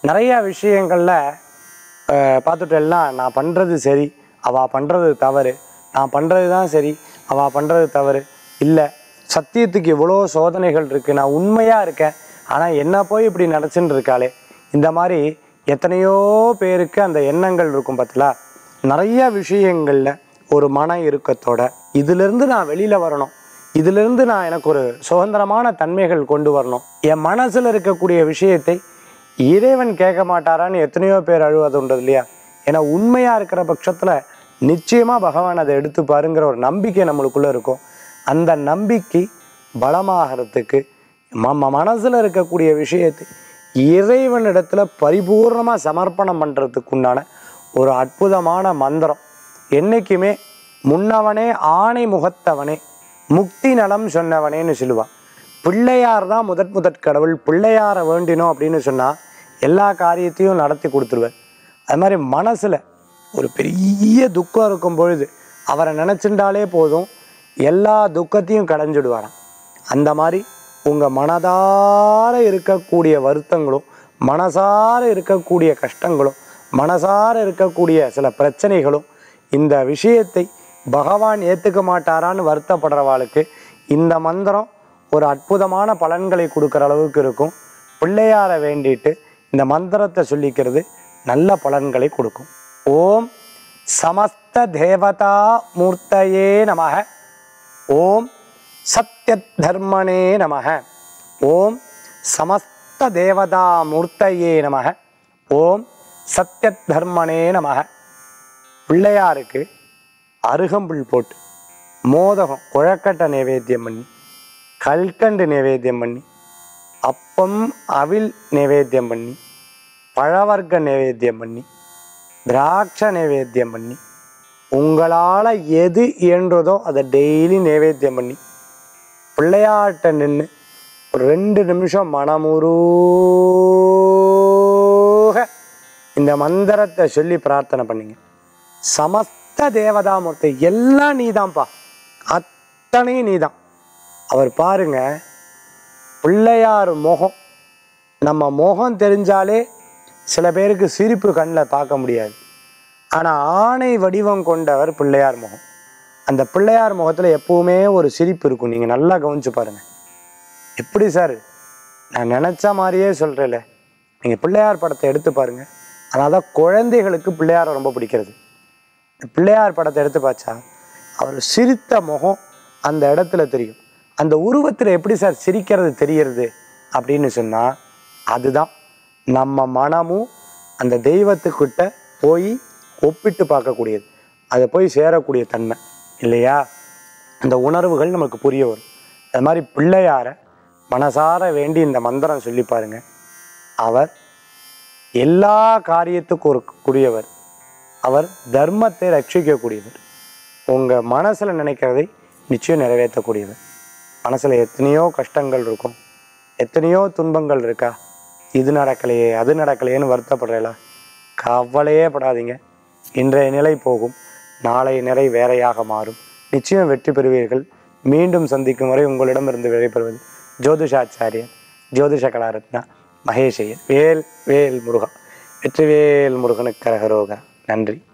நிறைய விஷயங்களில் பார்த்துட்டேன்னா நான் பண்ணுறது சரி அவள் பண்ணுறது தவறு நான் பண்ணுறது தான் சரி அவள் பண்ணுறது தவறு இல்லை சத்தியத்துக்கு இவ்வளோ சோதனைகள் இருக்குது நான் உண்மையாக இருக்கேன் ஆனால் என்ன போய் இப்படி நினச்சின்னு இருக்காளே இந்த மாதிரி எத்தனையோ பேருக்கு அந்த எண்ணங்கள் இருக்கும் பார்த்தீங்களா நிறைய விஷயங்களில் ஒரு மன இறுக்கத்தோட இதிலிருந்து நான் வெளியில் வரணும் இதிலிருந்து நான் எனக்கு ஒரு சுதந்திரமான தன்மைகள் கொண்டு வரணும் என் மனசில் இருக்கக்கூடிய விஷயத்தை இறைவன் கேட்க மாட்டாரான்னு எத்தனையோ பேர் அழுவது உண்டு இல்லையா ஏன்னா உண்மையாக இருக்கிற பட்சத்தில் நிச்சயமாக பகவான் அதை எடுத்து பாருங்கிற ஒரு நம்பிக்கை நம்மளுக்குள்ளே இருக்கும் அந்த நம்பிக்கை பலமாகறதுக்கு நம்ம மனசில் இருக்கக்கூடிய விஷயத்தை இறைவனிடத்துல பரிபூர்ணமாக சமர்ப்பணம் பண்ணுறதுக்கு உண்டான ஒரு அற்புதமான மந்திரம் என்றைக்குமே முன்னவனே ஆணை முகத்தவனே முக்தி நலம் சொன்னவனேன்னு சொல்லுவான் பிள்ளையார் தான் முதற் முதற் கடவுள் பிள்ளையாரை வேண்டினோம் அப்படின்னு சொன்னால் எல்லா காரியத்தையும் நடத்தி கொடுத்துருவார் அது மாதிரி மனசில் ஒரு பெரிய துக்கம் இருக்கும் பொழுது அவரை நினச்சிண்டாலே போதும் எல்லா துக்கத்தையும் களைஞ்சிடுவாராம் அந்த மாதிரி உங்கள் மனதார இருக்கக்கூடிய வருத்தங்களும் மனசார இருக்கக்கூடிய கஷ்டங்களும் மனசார இருக்கக்கூடிய சில பிரச்சனைகளும் இந்த விஷயத்தை பகவான் ஏற்றுக்க மாட்டாரான்னு வருத்தப்படுறவாளுக்கு இந்த மந்திரம் ஒரு அற்புதமான பலன்களை கொடுக்குற அளவுக்கு இருக்கும் பிள்ளையாரை வேண்டிட்டு இந்த மந்திரத்தை சொல்லிக்கிறது நல்ல பலன்களை கொடுக்கும் ஓம் சமஸ்த தேவதா மூர்த்தயே நமக ஓம் சத்ய தர்மனே நமக ஓம் சமஸ்த தேவதா மூர்த்தயே நமக ஓம் சத்ய தர்மனே நமக பிள்ளையாருக்கு அருகம்புல் போட்டு மோதகம் குழக்கட்டை நைவேத்தியம் பண்ணி கல்கண்டு நைவேத்தியம் பண்ணி அப்பம் அவில் நைவேத்தியம் பண்ணி பழவர்க்க நைவேத்தியம் பண்ணி திராட்சை நைவேத்தியம் பண்ணி உங்களால் எது இயன்றதோ அதை டெய்லி நைவேத்தியம் பண்ணி பிள்ளையாட்ட நின்று ஒரு ரெண்டு நிமிஷம் மனமுருக இந்த மந்திரத்தை சொல்லி பிரார்த்தனை பண்ணீங்க சமஸ்த தேவதாமூர்த்தி எல்லாம் நீதான்ப்பா அத்தனையும் நீதான் அவர் பாருங்க பிள்ளையார் முகம் நம்ம முகம் தெரிஞ்சாலே சில பேருக்கு சிரிப்பு கண்ணில் பார்க்க முடியாது ஆனால் ஆணை வடிவம் கொண்டவர் பிள்ளையார் முகம் அந்த பிள்ளையார் முகத்தில் எப்பவுமே ஒரு சிரிப்பு இருக்கும் நீங்கள் நல்லா கவனிச்சு பாருங்க எப்படி சார் நான் நினச்ச மாதிரியே சொல்கிறேன்ல நீங்கள் பிள்ளையார் படத்தை எடுத்து பாருங்க அதனால தான் குழந்தைகளுக்கு பிள்ளையாரை ரொம்ப பிடிக்கிறது இந்த பிள்ளையார் படத்தை எடுத்து பார்த்தா அவர் சிரித்த முகம் அந்த இடத்துல தெரியும் அந்த உருவத்தில் எப்படி சார் சிரிக்கிறது தெரியறது அப்படின்னு சொன்னால் அதுதான் நம்ம மனமும் அந்த தெய்வத்துக்கிட்ட போய் ஒப்பிட்டு பார்க்கக்கூடியது அதை போய் சேரக்கூடிய தன்மை இல்லையா அந்த உணர்வுகள் நமக்கு புரிய வரும் அது மாதிரி பிள்ளையாரை மனசார வேண்டி இந்த மந்திரம் சொல்லி பாருங்க அவர் எல்லா காரியத்துக்கும் ஒரு கூடியவர் அவர் தர்மத்தை ரட்சிக்கக்கூடியவர் உங்கள் மனசில் நினைக்கிறதை நிச்சயம் நிறைவேற்றக்கூடியவர் மனசில் எத்தனையோ கஷ்டங்கள் இருக்கும் எத்தனையோ துன்பங்கள் இருக்கா இது நடக்கலையே அது நடக்கலையேன்னு வருத்தப்படுறீங்களா கவலையே படாதீங்க இன்றைய நிலை போகும் நாளை நிலை வேறையாக மாறும் நிச்சயம் வெற்றி பெறுவீர்கள் மீண்டும் சந்திக்கும் வரை உங்களிடமிருந்து விடைபெறுவது ஜோதிஷாச்சாரியர் ஜோதிஷ கலாரத்னா மகேஷையர் வேல் வேல் முருகா வெற்றிவேல் முருகனுக்கு கரகரோகா நன்றி